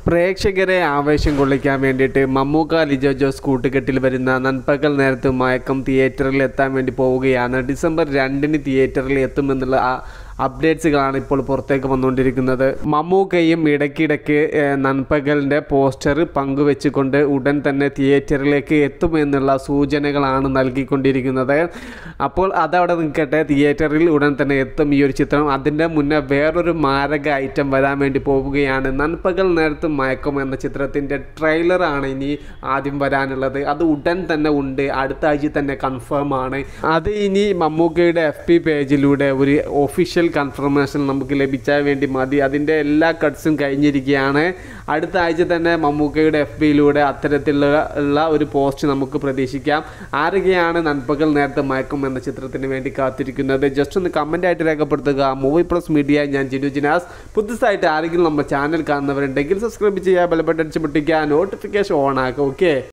പ്രേക്ഷകരെ ആവേശം കൊള്ളിക്കാൻ വേണ്ടിയിട്ട് മമ്മൂക്ക ലിജോ ജോസ് കൂട്ടുകെട്ടിൽ വരുന്ന നൻപകൽ നേരത്ത് മയക്കം തിയേറ്ററിൽ എത്താൻ വേണ്ടി പോവുകയാണ് ഡിസംബർ രണ്ടിന് തിയേറ്ററിൽ എത്തുമെന്നുള്ള ആ അപ്ഡേറ്റ്സുകളാണ് ഇപ്പോൾ പുറത്തേക്ക് വന്നുകൊണ്ടിരിക്കുന്നത് മമ്മൂക്കയും ഇടയ്ക്കിടയ്ക്ക് ഏഹ്, നൻപകലിൻ്റെ പോസ്റ്റർ പങ്കുവെച്ചുകൊണ്ട് ഉടൻ തന്നെ തിയേറ്ററിലേക്ക് എത്തുമെന്നുള്ള സൂചനകളാണ് നൽകിക്കൊണ്ടിരിക്കുന്നത് അപ്പോൾ അതവിടെ നിൽക്കട്ടെ തിയേറ്ററിൽ ഉടൻ തന്നെ എത്തും ഈ ഒരു ചിത്രം അതിൻ്റെ മുന്നേ വേറൊരു മാരക ഐറ്റം വരാൻ വേണ്ടി പോവുകയാണ് നൻപകൽ നേരത്ത് മയക്കം എന്ന ചിത്രത്തിൻ്റെ ട്രെയിലറാണ് ഇനി ആദ്യം വരാനുള്ളത് അത് ഉടൻ തന്നെ ഉണ്ട് അടുത്ത ആഴ്ച തന്നെ കൺഫേം ആണ് അത് ഇനി മമ്മൂക്കയുടെ എഫ് പി പേജിലൂടെ ഒരു ഒഫീഷ്യൽ കൺഫർമേഷൻ നമുക്ക് ലഭിച്ചാൽ വേണ്ടി മതി അതിൻ്റെ എല്ലാ കട്ട്സും കഴിഞ്ഞിരിക്കുകയാണ് അടുത്ത ആഴ്ച തന്നെ മമ്മൂക്കയുടെ എഫ് ബിയിലൂടെ അത്തരത്തിലുള്ള ഉള്ള ഒരു പോസ്റ്റ് നമുക്ക് പ്രതീക്ഷിക്കാം ആരൊക്കെയാണ് നൻപകൽ നേരത്തെ മയക്കും എന്ന ചിത്രത്തിന് വേണ്ടി കാത്തിരിക്കുന്നത് ജസ്റ്റ് ഒന്ന് കമൻ്റ് ആയിട്ട് രേഖപ്പെടുത്തുക മൂവി പ്ലസ് മീഡിയ ഞാൻ ജിനു ജിനാസ് പുതുസായിട്ട് ആരെങ്കിലും നമ്മുടെ ചാനൽ കാണുന്നവരുണ്ടെങ്കിൽ സബ്സ്ക്രൈബ് ചെയ്യുക ബെൽബട്ടൺ അടിച്ച് പൊട്ടിക്കുക നോട്ടിഫിക്കേഷൻ ഓൺ ആക്കുക ഓക്കെ